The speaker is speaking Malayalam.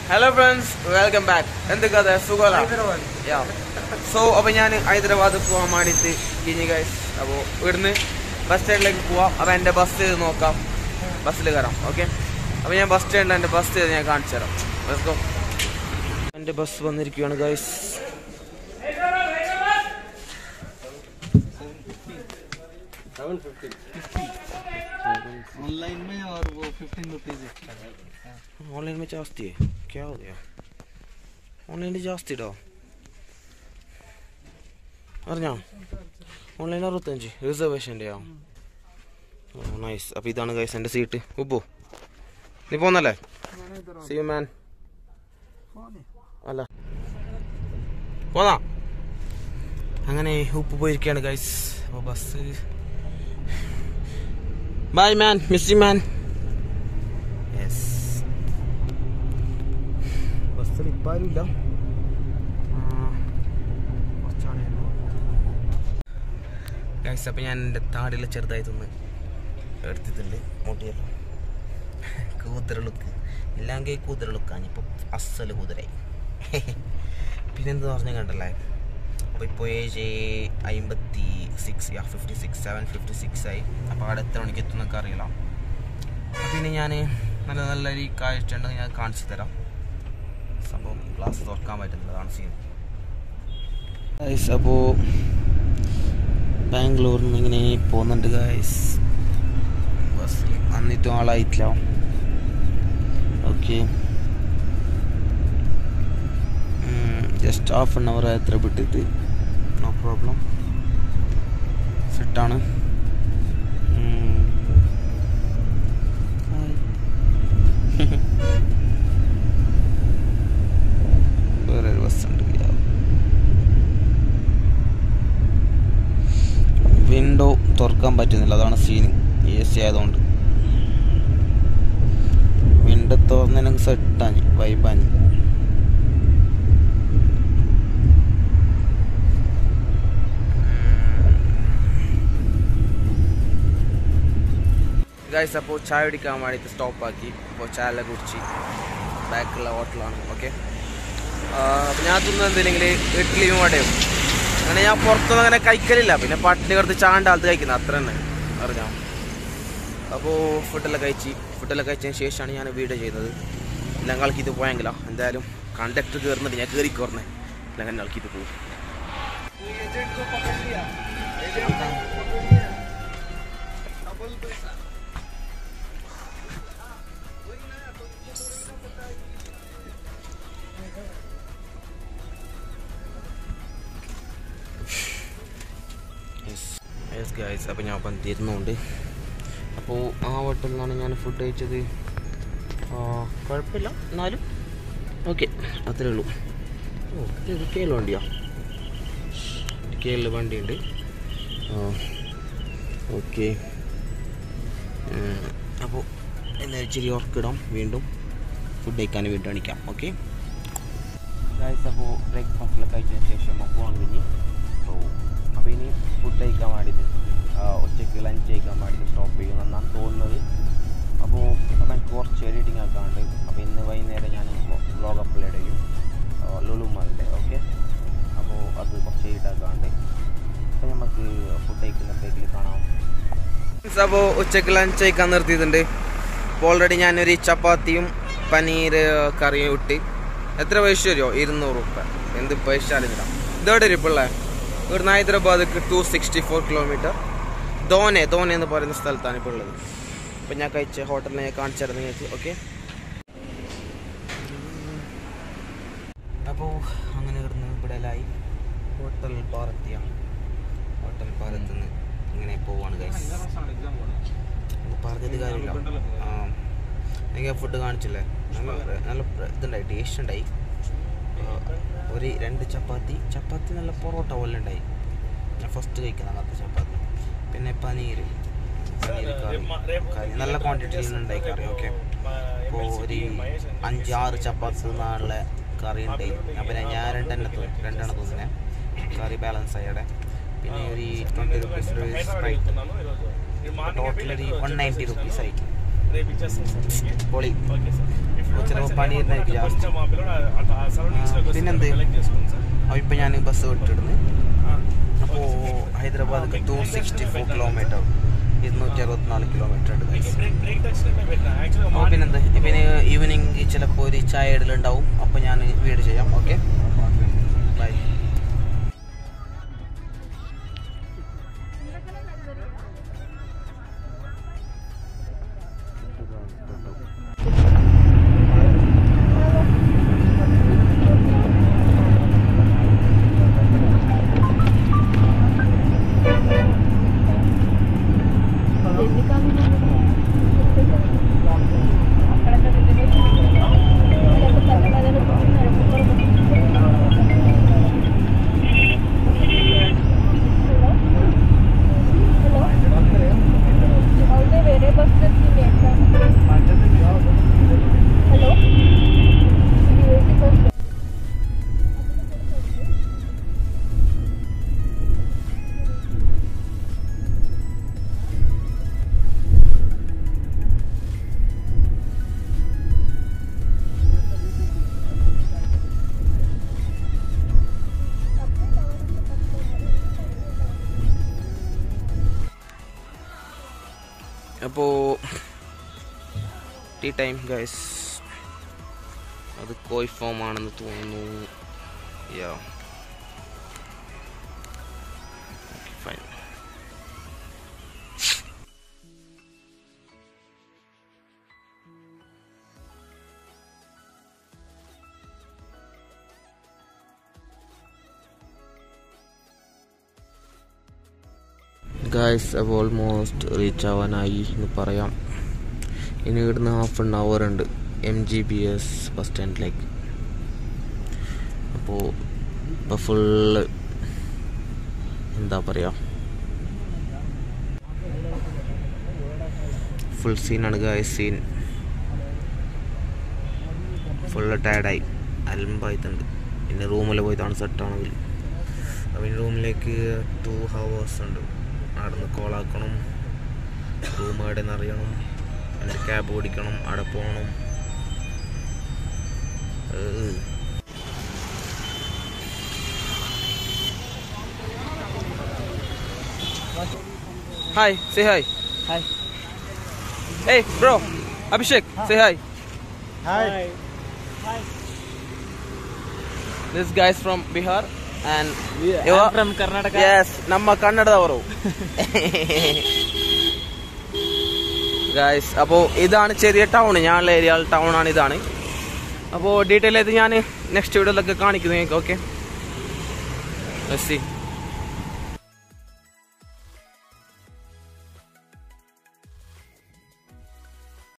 ഹലോ ഫ്രണ്ട്സ് വെൽക്കം ബാക്ക് എന്തൊക്കെ സുഖമല്ല യാ സോ അപ്പോൾ ഞാൻ ഹൈദരാബാദ് പോകാൻ വേണ്ടിയിട്ട് ഇനി ഗൈസ് അപ്പോൾ ഇവിടുന്ന് ബസ് സ്റ്റാൻഡിലേക്ക് പോവാം അപ്പോൾ എൻ്റെ ബസ് നോക്കാം ബസ്സിൽ കയറാം ഓക്കെ അപ്പോൾ ഞാൻ ബസ് സ്റ്റാൻഡിൽ എൻ്റെ ബസ് ഞാൻ കാണിച്ചു തരാം Let's go. എൻ്റെ ബസ് വന്നിരിക്കുകയാണ് ഗൈസ് ऑनलाइन में और वो फिफ्टीन रुपीज एक्स्ट्रा है ഓൺലൈൻ में जास्ती है क्या हो गया ഓൺലൈനിൽ ജാസ്തി ഇടോ അറിഞ്ഞോ ഓൺലൈൻ അറുപത്തഞ്ച് റിസർവേഷൻ്റെ ആ ഓ നൈസ് അപ്പോൾ ഇതാണ് ഗൈസ് എൻ്റെ സീറ്റ് ഉപ്പു നീ പോന്നല്ലേ സി യു മാൻ അല്ല പോന്നാ അങ്ങനെ ഉപ്പ് പോയിരിക്കുകയാണ് ഗൈസ് അപ്പോൾ ബസ് ബൈ മാൻ മിസ്സി മാൻ യെസ് ബസ്സിൽ ഇപ്പം ആരുമില്ല ഗൈസ് അപ്പം ഞാൻ എൻ്റെ താടിയിൽ ചെറുതായിട്ടൊന്ന് എടുത്തിട്ടുണ്ട് മുട്ടിയല്ലോ കൂതറ ലുക്ക് ഇല്ലെങ്കിൽ കൂതറ ലുക്കാണ് ഇപ്പം അസല് കുതിരായി പിന്നെന്താ പറഞ്ഞ കണ്ടല്ലേ അപ്പോൾ ഇപ്പോൾ ഏജ് അമ്പത്തി six yeah fifty six seven fifty six ആയി അപ്പോൾ അവിടെ എത്ര മണിക്ക് എത്തുന്നൊക്കെ അറിയില്ല അപ്പോൾ പിന്നെ ഞാൻ നല്ല നല്ല ഈ കാഴ്ച ഉണ്ടെങ്കിൽ ഞാൻ കാണിച്ചു തരാം സംഭവം ഗ്ലാസ് തുറക്കാൻ പറ്റുന്നില്ല അതാണ് സീൻ ഗൈസ് അപ്പോൾ ബാംഗ്ലൂരിൽ നിന്ന് ഇങ്ങനെ പോകുന്നുണ്ട് ഗൈസ് ബസ്സിൽ അന്നിട്ടും ആളായിട്ടില്ല okay just half an hour എത്ര വിട്ടിട്ട് നോ പ്രോബ്ലം സെറ്റാണ് വേറെ ഒരു ബസ്സുണ്ട് വിൻഡോ തുറക്കാൻ പറ്റുന്നില്ല അതാണ് സീൻ എ സി ആയതുകൊണ്ട് വിൻഡോ തുറന്നെനിക്ക് സെറ്റാഞ്ഞ് വൈബാഞ്ഞ് ഗൈസ് അപ്പോൾ ചായ കുടിക്കാൻ വേണ്ടിയിട്ട് സ്റ്റോപ്പാക്കി അപ്പോൾ ചായ എല്ലാം കുടിച്ച് ബാക്കിലുള്ള ഹോട്ടലാണ് ഓക്കെ അപ്പം ഞാൻ തിന്നത് എന്തില്ലെങ്കിൽ ഇഡ്ഡലിയും വടയും അങ്ങനെ ഞാൻ പുറത്തൊന്നും അങ്ങനെ കഴിക്കലില്ല പിന്നെ പട്ടിണി കിടത്ത് ചാണ്ടാലത്ത് കഴിക്കുന്നത് അത്ര തന്നെ അറിഞ്ഞോ അപ്പോൾ ഫുഡെല്ലാം കഴിച്ച് ഫുഡെല്ലാം കഴിച്ചതിന് ശേഷമാണ് ഞാൻ വീഡിയോ ചെയ്തത് എല്ലാം കളിക്കിത് പോയെങ്കിലാ എന്തായാലും കണ്ടക്ടർ കയറുന്നുണ്ട് ഞാൻ കയറി കയറുന്നേ എല്ലാം കളിക്കിത് പോകും യെസ് ഗൈസ് അപ്പോൾ ഞാൻ അപ്പം തീരുന്നുണ്ട് അപ്പോൾ ആ ഹോട്ടലിൽ നിന്നാണ് ഞാൻ ഫുഡ് കഴിച്ചത് ആ, കുഴപ്പമില്ല എന്നാലും ഓക്കെ അത്രേ ഉള്ളൂ ഓ ഇത് കേരള വണ്ടിയാ കേരള വണ്ടിയുണ്ട് ആ ഓക്കെ അപ്പോൾ എന്നാൽ ഇച്ചിരി ഉറക്കിടാം വീണ്ടും ഫുഡ് കഴിക്കാൻ വീണ്ടും അണിക്കാം ഓക്കെ ഗൈസ് അപ്പോൾ ബ്രേക്ക്ഫാസ്റ്റിലൊക്കെ കഴിച്ചതിന് ശേഷം പോകാൻ കഴിഞ്ഞ് അപ്പോൾ അപ്പോൾ ഇനി ഫുഡ് കഴിക്കാൻ വേണ്ടിയിട്ട് ആ, ഉച്ചയ്ക്ക് ലഞ്ച് കഴിക്കാൻ വേണ്ടിയിട്ട് സ്റ്റോപ്പ് ചെയ്യുമെന്നാണ് തോന്നുന്നത് അപ്പോൾ അപ്പം എനിക്ക് കുറച്ച് എഡിറ്റിംഗ് ഒക്കെ ഉണ്ട് അപ്പോൾ ഇന്ന് വൈകുന്നേരം ഞാൻ വ്ളോഗ് അപ്ലോഡ് ചെയ്യും ലുലുമാലിൻ്റെ ഓക്കെ അപ്പോൾ അത് കുറച്ച് എഡിറ്റ് ഉണ്ട് അപ്പോൾ നമുക്ക് ഫുഡ് കഴിക്കുന്ന ബ്രേക്കിൽ കാണാം അപ്പോൾ ഉച്ചയ്ക്ക് ലഞ്ച് കഴിക്കാൻ നിർത്തിയിട്ടുണ്ട് അപ്പോൾ ഓൾറെഡി ഞാനൊരു ചപ്പാത്തിയും പനീർ കറിയും ഇട്ട് എത്ര പൈസ വരുമോ ഇരുന്നൂറ് റുപ്യ എന്ത് പൈസ അറിയില്ല ഇതോടെ ഒരു പിള്ളേ ഇവിടുന്ന് Hyderabad to sixty four kilometre Dhone Dhone എന്ന് പറയുന്ന സ്ഥലത്താണ് ഇപ്പോൾ ഉള്ളത് അപ്പം ഞാൻ കഴിച്ച ഹോട്ടലിനെ ഞാൻ കാണിച്ചു തരാം നിങ്ങൾക്ക് ഓക്കെ അപ്പോൾ അങ്ങനെ ഇവിടുന്ന് ഇവിടെലായി ഹോട്ടൽ ഭാരതിയ ഹോട്ടൽ ഭാരത് നിന്ന് ഇങ്ങനെ പോവാണ് ഗൈസ് ഇത് പറഞ്ഞത് കാര്യമില്ല ആ എനിക്ക് ആ ഫുഡ് കാണിച്ചില്ലേ നല്ല നല്ല പ്ര- ഇതുണ്ടായി ടേസ്റ്റ് ഉണ്ടായി ആ, ഒരു രണ്ട് ചപ്പാത്തി ചപ്പാത്തി നല്ല പൊറോട്ട പോലെ ഉണ്ടായി ഞാൻ ഫസ്റ്റ് കഴിക്കുന്ന അങ്ങനത്തെ ചപ്പാത്തി പിന്നെ പനീർ പനീർ കറി കറി നല്ല ക്വാണ്ടിറ്റിയിൽ ഉണ്ടായി കറി ഓക്കെ അപ്പോൾ ഒരു അഞ്ച് ആറ് ചപ്പാത്തി തിന്നാനുള്ള കറി ഉണ്ടായി അപ്പം ഞാൻ രണ്ടെണ്ണം തി- രണ്ടെണ്ണം തിന്നെ കറി ബാലൻസ് ആയി അവിടെ പിന്നെ ഒരു ട്വൻറ്റി റുപ്പീസ് സ്പ്രൈറ്റ് ടോട്ടൽ ഒരു വൺ നയൻറ്റി റുപ്പീസ് ആയി പൊളി ചിലപ്പോൾ പനീറിനായിരിക്കും ജാസ്തി പിന്നെന്ത് അപ്പോൾ ഇപ്പം ഞാൻ ബസ് വിട്ടിടുന്നു അപ്പോൾ Hyderabad to sixty four kilometre ഇരുന്നൂറ്റി അറുപത്തിനാല് കിലോമീറ്റർ ഉണ്ട് guys. അപ്പോൾ പിന്നെന്ത് ഇവന് ഈവനിങ് ചിലപ്പോൾ ഒരു ചായ ഇടലുണ്ടാവും അപ്പോൾ ഞാൻ വീട് ചെയ്യാം ഓക്കെ ബൈ వేరే బస్ హలో ఇది ఏసీ బస్ അപ്പോൾ ടീ ടൈം ഗൈസ് അത് കോയ് ഫോം ആണെന്ന് തോന്നുന്നു യാ ഫൈൻ ഗായ്സ് അപ്പോൾ ഓൾമോസ്റ്റ് റീച്ച് ആവാനായി എന്ന് പറയാം ഇനി ഇവിടുന്ന് ഹാഫ് ആൻ അവർ ഉണ്ട് M G B S bus സ്റ്റാൻഡിലേക്ക് അപ്പോൾ ഇപ്പോൾ ഫുള്ള് എന്താ പറയുക ഫുൾ സീനാണ് ഗായ്സ് സീൻ ഫുള്ള് ടയർഡായി അലമ്പായിട്ടുണ്ട് പിന്നെ റൂമിൽ പോയി തണു സെറ്റാണെങ്കിൽ അപ്പം റൂമിലേക്ക് ടു ഹവേഴ്സ് ഉണ്ട് അവിടെ നിന്ന് കോളാക്കണം റൂം എവിടെ നിന്ന് അറിയണം എന്നിട്ട് ക്യാബ് ഓടിക്കണം അവിടെ പോകണം ഏഹ്. Hi say hi hi hey bro Abhishek say hi hi this guys from Bihar and from Karnataka yes ನಮ್ಮ ಕನ್ನಡದವರು ഗായ്സ് അപ്പോൾ ഇതാണ് ചെറിയ ടൗൺ ഞാനുള്ള ഏരിയ ടൗൺ ആണ് ഇതാണ് അപ്പോൾ ഡീറ്റെയിൽ ആയിട്ട് ഞാൻ നെക്സ്റ്റ് വീഡിയോയിലൊക്കെ കാണിക്കുന്നു നിങ്ങൾക്ക് ഓക്കെ സി